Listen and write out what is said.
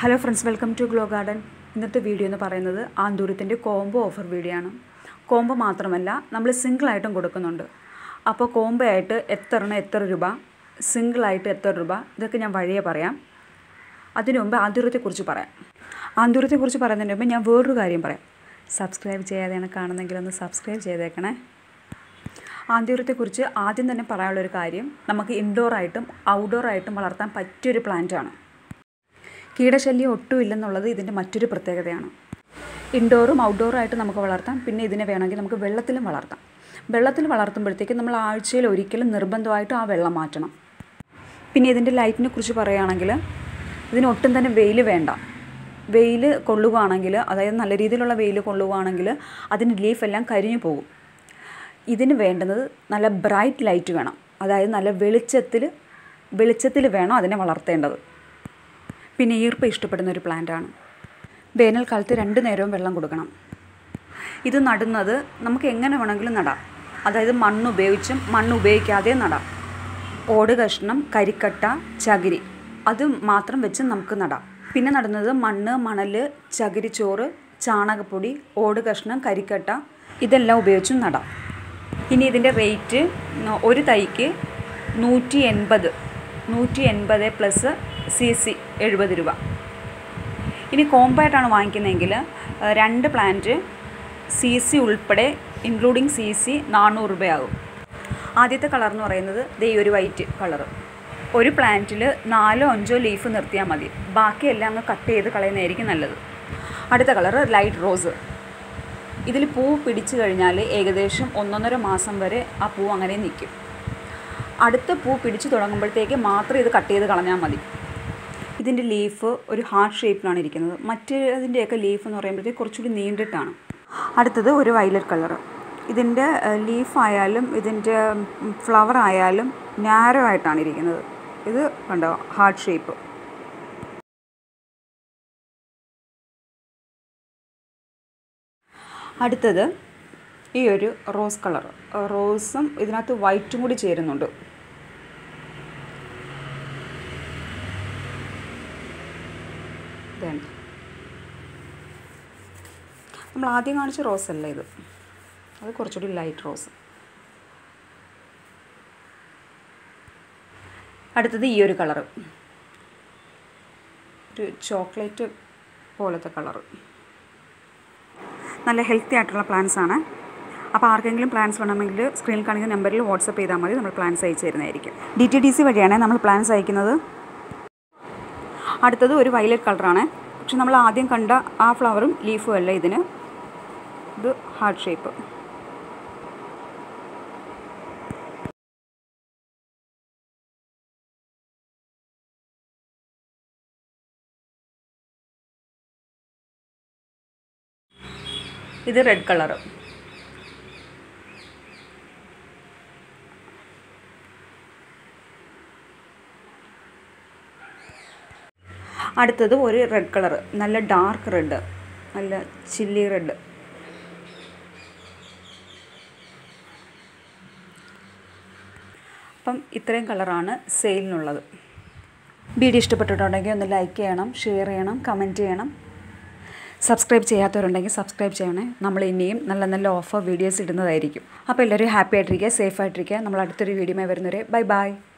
hello friends welcome to glow garden ഇന്നത്തെ video എന്ന് പറയുന്നത് ആന്തൂരത്തിൻ്റെ കോംബോ ഓഫർ വീഡിയോ ആണ് കോംബോ മാത്രമല്ല നമ്മൾ സിംഗിളായിട്ടും കൊടുക്കുന്നുണ്ട് അപ്പോൾ കോംബോ ആയിട്ട് എത്ര എണ്ണം എത്ര രൂപ സിംഗിളായിട്ട് എത്ര രൂപ ഇതൊക്കെ ഞാൻ വഴിയെ പറയാം അതിനു മുമ്പ് ആന്തൂരത്തെക്കുറിച്ച് പറയാം ആന്തൂരത്തെക്കുറിച്ച് പറയുന്നതിന് മുമ്പ് ഞാൻ വേറൊരു കാര്യം പറയാം സബ്സ്ക്രൈബ് ചെയ്യാതെയാണ് കാണുന്നെങ്കിൽ ഒന്ന് സബ്സ്ക്രൈബ് ചെയ്തേക്കണേ ആന്തൂരത്തെക്കുറിച്ച് ആദ്യം തന്നെ പറയാനുള്ളൊരു കാര്യം നമുക്ക് ഇൻഡോറായിട്ടും ഔട്ട്ഡോറായിട്ടും വളർത്താൻ പറ്റിയൊരു പ്ലാന്റാണ് കീടശല്യം ഒട്ടും ഇല്ലെന്നുള്ളത് ഇതിൻ്റെ മറ്റൊരു പ്രത്യേകതയാണ് ഇൻഡോറും ഔട്ട്ഡോറും ആയിട്ട് നമുക്ക് വളർത്താം പിന്നെ ഇതിനെ വേണമെങ്കിൽ നമുക്ക് വെള്ളത്തിലും വളർത്താം വെള്ളത്തിൽ വളർത്തുമ്പോഴത്തേക്കും നമ്മൾ ആഴ്ചയിൽ ഒരിക്കലും നിർബന്ധമായിട്ടും ആ വെള്ളം മാറ്റണം പിന്നെ ഇതിൻ്റെ ലൈറ്റിനെ കുറിച്ച് പറയുകയാണെങ്കിൽ ഇതിന് ഒട്ടും തന്നെ വെയിൽ വേണ്ട വെയിൽ കൊള്ളുകയാണെങ്കിൽ അതായത് നല്ല രീതിയിലുള്ള വെയിൽ കൊള്ളുകയാണെങ്കിൽ അതിന് ലീഫ് എല്ലാം കരിഞ്ഞു പോകും ഇതിന് വേണ്ടുന്നത് നല്ല ബ്രൈറ്റ് ലൈറ്റ് വേണം അതായത് നല്ല വെളിച്ചത്തിൽ വെളിച്ചത്തിൽ വേണം അതിനെ വളർത്തേണ്ടത് പിന്നെ ഈർപ്പം ഇഷ്ടപ്പെടുന്ന ഒരു പ്ലാന്റാണ് വേനൽക്കാലത്ത് രണ്ട് നേരവും വെള്ളം കൊടുക്കണം ഇത് നടുന്നത് നമുക്ക് എങ്ങനെ വേണമെങ്കിലും നടാം അതായത് മണ്ണ് ഉപയോഗിച്ചും മണ്ണ് ഉപയോഗിക്കാതെയും നടാം ഓട് കഷ്ണം കരിക്കട്ട ചകിരി അത് മാത്രം വെച്ച് നമുക്ക് നടാം പിന്നെ നടുന്നത് മണ്ണ് മണൽ ചകിരിച്ചോറ് ചാണകപ്പൊടി ഓട് കഷ്ണം കരിക്കട്ട ഇതെല്ലാം ഉപയോഗിച്ചും നടാം ഇനി ഇതിൻ്റെ റേറ്റ് ഒരു തൈക്ക് നൂറ്റി എൺപത് നൂറ്റി എൺപത് പ്ലസ് സി സി എഴുപത് രൂപ ഇനി കോമ്പായിട്ടാണ് വാങ്ങിക്കുന്നതെങ്കിൽ രണ്ട് പ്ലാന്റ് സി സി ഉൾപ്പെടെ ഇൻക്ലൂഡിങ് സി സി നാനൂറ് രൂപയാകും ആദ്യത്തെ കളർ എന്ന് പറയുന്നത് ദേ ഈ ഒരു വൈറ്റ് കളറ് ഒരു പ്ലാന്റിൽ നാലോ അഞ്ചോ ലീഫ് നിർത്തിയാൽ മതി ബാക്കിയെല്ലാം അങ്ങ് കട്ട് ചെയ്ത് കളയുന്നതായിരിക്കും നല്ലത് അടുത്ത കളറ് ലൈറ്റ് റോസ് ഇതിൽ പൂ പിടിച്ചു കഴിഞ്ഞാൽ ഏകദേശം ഒന്നൊന്നര മാസം വരെ ആ പൂ അങ്ങനെ നിൽക്കും അടുത്ത പൂ പിടിച്ചു തുടങ്ങുമ്പോഴത്തേക്ക് മാത്രം ഇത് കട്ട് ചെയ്ത് കളഞ്ഞാൽ മതി ഇതിൻ്റെ ലീഫ് ഒരു ഹാർട്ട് ഷേപ്പിലാണ് ഇരിക്കുന്നത് മറ്റ് അതിൻ്റെയൊക്കെ ലീഫ് എന്ന് പറയുമ്പോഴത്തേക്ക് കുറച്ചുകൂടി നീണ്ടിട്ടാണ് അടുത്തത് ഒരു വയലറ്റ് കളർ ഇതിൻ്റെ ലീഫ് ആയാലും ഇതിൻ്റെ ഫ്ലവർ ആയാലും നാരോ ആയിട്ടാണ് ഇരിക്കുന്നത് ഇത് കണ്ടോ ഹാർട്ട് ഷേപ്പ് അടുത്തത് ഈ ഒരു റോസ് കളർ റോസും ഇതിനകത്ത് വൈറ്റും കൂടി ചേരുന്നുണ്ട് ഇതാണ് നമ്മൾ ആദ്യം കാണിച്ച റോസ് അല്ല ഇത് അത് കുറച്ചുകൂടി ലൈറ്റ് റോസ് അടുത്തത് ഈ ഒരു കളറ് ഒരു ചോക്ലേറ്റ് പോലത്തെ കളറ് നല്ല ഹെൽത്തി ആയിട്ടുള്ള പ്ലാന്റ്സ് ആണ് അപ്പോൾ ആർക്കെങ്കിലും പ്ലാൻസ് വേണമെങ്കിൽ സ്ക്രീനിൽ കാണിക്കുന്ന നമ്പറിൽ വാട്സപ്പ് ചെയ്താൽ മതി നമ്മൾ പ്ലാൻസ് അയച്ചു തരുന്നതായിരിക്കും ഡി ടി ഡി സി വഴിയാണ് നമ്മൾ പ്ലാൻസ് അയക്കുന്നത് അടുത്തത് ഒരു വയലറ്റ് കളറാണ് പക്ഷെ നമ്മൾ ആദ്യം കണ്ട ആ ഫ്ലവറും ലീഫും അല്ല ഇതിന് ഇത് ഹാർട്ട് ഷേപ്പ് ഇത് റെഡ് കളറ് അടുത്തത് ഒരു റെഡ് കളർ നല്ല ഡാർക്ക് റെഡ് നല്ല ചില്ലി റെഡ് അപ്പം ഇത്രയും കളറാണ് സെയിലിനുള്ളത് വീഡിയോ ഇഷ്ടപ്പെട്ടിട്ടുണ്ടെങ്കിൽ ഒന്ന് ലൈക്ക് ചെയ്യണം ഷെയർ ചെയ്യണം കമൻറ്റ് ചെയ്യണം സബ്സ്ക്രൈബ് ചെയ്യാത്തവരുണ്ടെങ്കിൽ സബ്സ്ക്രൈബ് ചെയ്യണേ നമ്മൾ ഇനിയും നല്ല നല്ല ഓഫർ വീഡിയോസ് ഇടുന്നതായിരിക്കും അപ്പോൾ എല്ലാവരും ഹാപ്പി ആയിട്ടിരിക്കുക സേഫ് ആയിട്ടിരിക്കുക നമ്മൾ അടുത്തൊരു വീഡിയോ വരുന്നവരെ ബൈ ബൈ